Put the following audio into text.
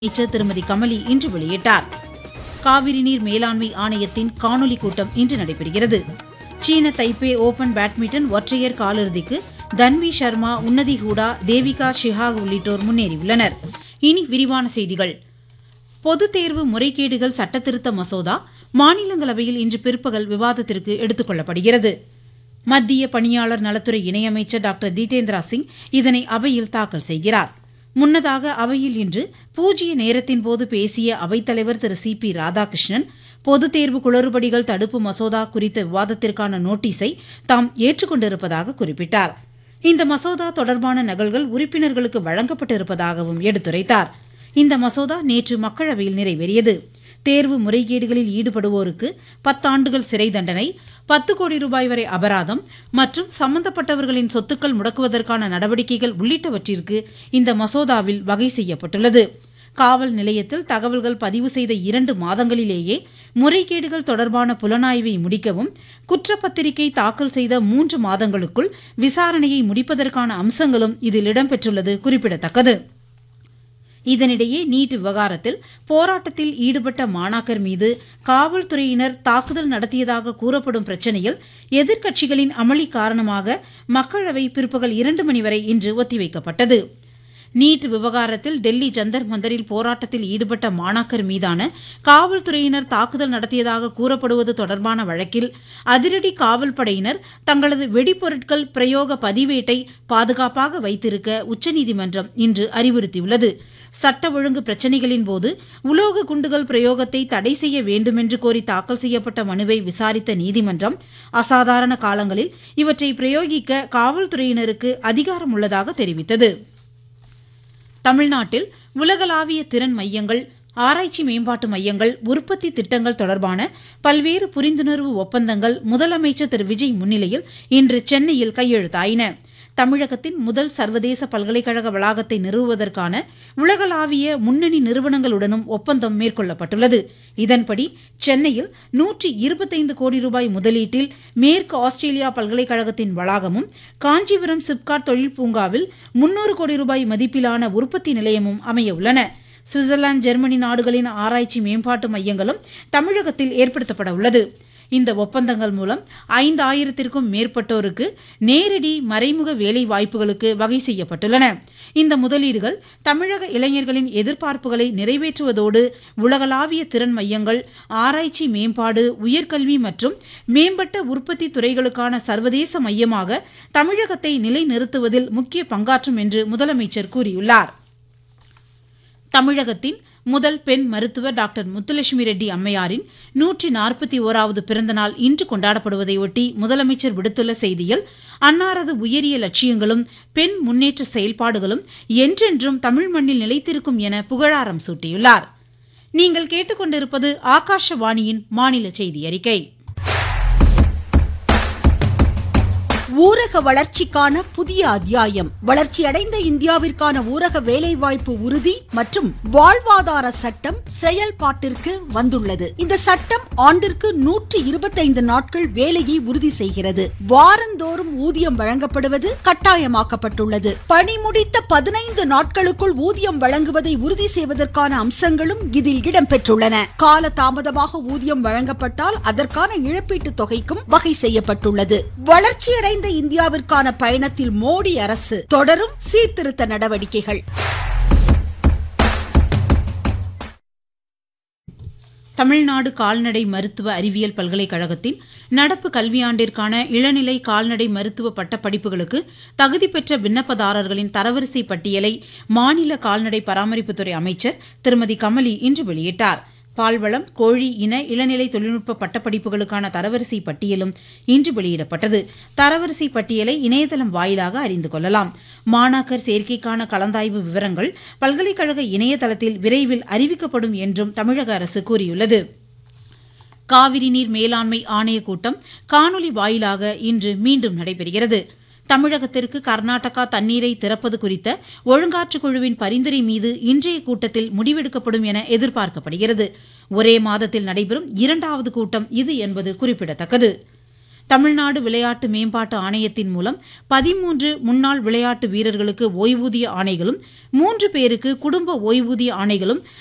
அமைச்சர் திருமதி கமலி இன்று வெளியிட்டார் காவிரி நீர் மேலாண்மை ஆணையத்தின் காணொலி கூட்டம் இன்று நடைபெறுகிறது சீன தைப்பே ஓபன் பேட்மிண்டன் ஒற்றையர் காலிறுதிக்கு தன்வி சர்மா உன்னதி ஹூடா தேவிகா ஷிஹாக் உள்ளிட்டோர் முன்னேறியுள்ளனர் இனி விரிவான செய்திகள் பொதுத் தேர்வு முறைகேடுகள் சட்டத்திருத்த மசோதா மாநிலங்களவையில் இன்று பிற்பகல் விவாதத்திற்கு எடுத்துக் கொள்ளப்படுகிறது மத்திய பணியாளர் நலத்துறை இணையமைச்சர் டாக்டர் ஜிதேந்திரா சிங் இதனை அவையில் தாக்கல் செய்கிறார் முன்னதாக அவையில் இன்று பூஜ்ய நேரத்தின் போது பேசிய அவைத்தலைவர் திரு சி பி ராதாகிருஷ்ணன் பொதுத் தேர்வு குளறுபடிகள் தடுப்பு மசோதா குறித்த விவாதத்திற்கான நோட்டீஸை தாம் ஏற்றுக்கொண்டிருப்பதாக குறிப்பிட்டார் இந்த மசோதா தொடர்பான நகல்கள் உறுப்பினர்களுக்கு வழங்கப்பட்டிருப்பதாகவும் எடுத்துரைத்தார் இந்த மசோதா நேற்று மக்களவையில் நிறைவேறியது தேர்வு முறைகேடுகளில் ஈடுபடுவோருக்கு பத்தாண்டுகள் சிறை தண்டனை பத்து கோடி ரூபாய் வரை அபராதம் மற்றும் சம்பந்தப்பட்டவர்களின் சொத்துக்கள் முடக்குவதற்கான நடவடிக்கைகள் உள்ளிட்டவற்றிற்கு இந்த மசோதாவில் வகை செய்யப்பட்டுள்ளது காவல் நிலையத்தில் தகவல்கள் பதிவு செய்த இரண்டு மாதங்களிலேயே முறைகேடுகள் தொடர்பான புலனாய்வை முடிக்கவும் குற்றப்பத்திரிகை தாக்கல் செய்த மூன்று மாதங்களுக்குள் விசாரணையை முடிப்பதற்கான அம்சங்களும் இதில் இடம்பெற்றுள்ளது குறிப்பிடத்தக்கது இதனிடையே நீட் விவகாரத்தில் போராட்டத்தில் ஈடுபட்ட மாணாக்கர் மீது காவல்துறையினர் தாக்குதல் நடத்தியதாக கூறப்படும் பிரச்சனையில் எதிர்க்கட்சிகளின் அமளி காரணமாக மக்களவை பிற்பகல் இரண்டு மணி வரை இன்று ஒத்திவைக்கப்பட்டது நீட் விவகாரத்தில் டெல்லி ஜந்தர் மந்தரில் போராட்டத்தில் ஈடுபட்ட மாணாக்கர் மீதான காவல்துறையினர் தாக்குதல் நடத்தியதாக கூறப்படுவது தொடர்பான வழக்கில் அதிரடி காவல் படையினர் தங்களது வெடிப்பொருட்கள் பிரயோக பதிவேட்டை பாதுகாப்பாக வைத்திருக்க உச்சநீதிமன்றம் இன்று அறிவுறுத்தியுள்ளது சட்ட ஒழுங்கு பிரச்சினைகளின் போது உலோக குண்டுகள் பிரயோகத்தை தடை செய்ய வேண்டுமென்று கோரி தாக்கல் செய்யப்பட்ட மனுவை விசாரித்த நீதிமன்றம் அசாதாரண காலங்களில் இவற்றை பிரயோகிக்க காவல்துறையினருக்கு அதிகாரம் உள்ளதாக தெரிவித்தது தமிழ்நாட்டில் உலகளாவிய திறன் மையங்கள் ஆராய்ச்சி மேம்பாட்டு மையங்கள் உற்பத்தி திட்டங்கள் தொடர்பான பல்வேறு புரிந்துணர்வு ஒப்பந்தங்கள் முதலமைச்சர் திரு விஜய் முன்னிலையில் இன்று சென்னையில் கையெழுத்தாயின தமிழகத்தின் முதல் சர்வதேச பல்கலைக்கழக வளாகத்தை நிறுவுவதற்கான உலகளாவிய முன்னணி நிறுவனங்களுடனும் ஒப்பந்தம் மேற்கொள்ளப்பட்டுள்ளது இதன்படி சென்னையில் நூற்றி இருபத்தைந்து கோடி ரூபாய் முதலீட்டில் மேற்கு ஆஸ்திரேலியா பல்கலைக்கழகத்தின் வளாகமும் காஞ்சிபுரம் சிப்காட் தொழில் பூங்காவில் முன்னூறு கோடி ரூபாய் மதிப்பிலான உற்பத்தி நிலையமும் அமைய உள்ளன சுவிட்சர்லாந்து ஜெர்மனி நாடுகளின் ஆராய்ச்சி மேம்பாட்டு மையங்களும் தமிழகத்தில் ஏற்படுத்தப்பட உள்ளது இந்த ஒப்பந்தங்கள் மூலம் ஐந்தாயிரத்திற்கும் மேற்பட்டோருக்கு நேரடி மறைமுக வேலை வாய்ப்புகளுக்கு வகை செய்யப்பட்டுள்ளன இந்த முதலீடுகள் தமிழக இளைஞர்களின் எதிர்பார்ப்புகளை நிறைவேற்றுவதோடு உலகளாவிய திறன் மையங்கள் ஆராய்ச்சி மேம்பாடு உயர்கல்வி மற்றும் மேம்பட்ட உற்பத்தி துறைகளுக்கான சர்வதேச மையமாக தமிழகத்தை நிலைநிறுத்துவதில் முக்கிய பங்காற்றும் என்று முதலமைச்சர் கூறியுள்ளார் தமிழகத்தின் முதல் பெண் மருத்துவர் டாக்டர் முத்துலட்சுமி ரெட்டி அம்மையாரின் நூற்றி நாற்பத்தி ஓராவது பிறந்தநாள் இன்று கொண்டாடப்படுவதையொட்டி முதலமைச்சர் விடுத்துள்ள செய்தியில் அன்னாரது உயரிய லட்சியங்களும் பெண் முன்னேற்ற செயல்பாடுகளும் என்றென்றும் தமிழ் மண்ணில் நிலைத்திருக்கும் என புகழாரம் சூட்டியுள்ளார் நீங்கள் கேட்டுக்கொண்டிருப்பது ஆகாஷவாணியின் மாநில செய்தி அறிக்கை ஊரக வளர்ச்சிக்கான புதிய அத்தியாயம் வளர்ச்சியடைந்த இந்தியாவிற்கான ஊரக வேலைவாய்ப்பு உறுதி மற்றும் வாழ்வாதார சட்டம் செயல்பாட்டிற்கு வந்துள்ளது இந்த சட்டம் ஆண்டிற்கு நூற்றி இருபத்தைந்து நாட்கள் வேலையை உறுதி செய்கிறது வாரந்தோறும் ஊதியம் வழங்கப்படுவது கட்டாயமாக்கப்பட்டுள்ளது பணி முடித்த பதினைந்து நாட்களுக்குள் ஊதியம் வழங்குவதை உறுதி செய்வதற்கான அம்சங்களும் இதில் இடம்பெற்றுள்ளன கால தாமதமாக ஊதியம் வழங்கப்பட்டால் அதற்கான இழப்பீட்டுத் தொகைக்கும் வகை செய்யப்பட்டுள்ளது வளர்ச்சியடைந்த நிறைந்த இந்தியாவிற்கான பயணத்தில் மோடி அரசு தொடரும் சீர்திருத்த நடவடிக்கைகள் தமிழ்நாடு கால்நடை மருத்துவ அறிவியல் பல்கலைக்கழகத்தின் நடப்பு கல்வியாண்டிற்கான இளநிலை கால்நடை மருத்துவ பட்டப்படிப்புகளுக்கு தகுதி பெற்ற விண்ணப்பதாரர்களின் தரவரிசை பட்டியலை மாநில கால்நடை பராமரிப்புத்துறை அமைச்சர் திருமதி கமலி இன்று வெளியிட்டார் பால்வளம் கோழி இன இளநிலை தொழில்நுட்ப பட்டப்படிப்புகளுக்கான தரவரிசை பட்டியலும் இன்று வெளியிடப்பட்டது தரவரிசை பட்டியலை இணையதளம் வாயிலாக அறிந்து கொள்ளலாம் மாணாக்கர் சேர்க்கைக்கான கலந்தாய்வு விவரங்கள் பல்கலைக்கழக இணையதளத்தில் விரைவில் அறிவிக்கப்படும் என்றும் தமிழக அரசு கூறியுள்ளது காவிரி நீர் மேலாண்மை ஆணைய கூட்டம் காணொலி வாயிலாக இன்று மீண்டும் நடைபெறுகிறது தமிழகத்திற்கு கர்நாடகா தண்ணீரை திறப்பது குறித்த ஒழுங்காற்றுக் குழுவின் பரிந்துரை மீது இன்றைய கூட்டத்தில் முடிவெடுக்கப்படும் என எதிர்பார்க்கப்படுகிறது ஒரே மாதத்தில் நடைபெறும் இரண்டாவது கூட்டம் இது என்பது குறிப்பிடத்தக்கது தமிழ்நாடு விளையாட்டு மேம்பாட்டு ஆணையத்தின் மூலம் பதிமூன்று முன்னாள் விளையாட்டு வீரர்களுக்கு ஓய்வூதிய ஆணைகளும் மூன்று பேருக்கு குடும்ப ஓய்வூதிய ஆணைகளும்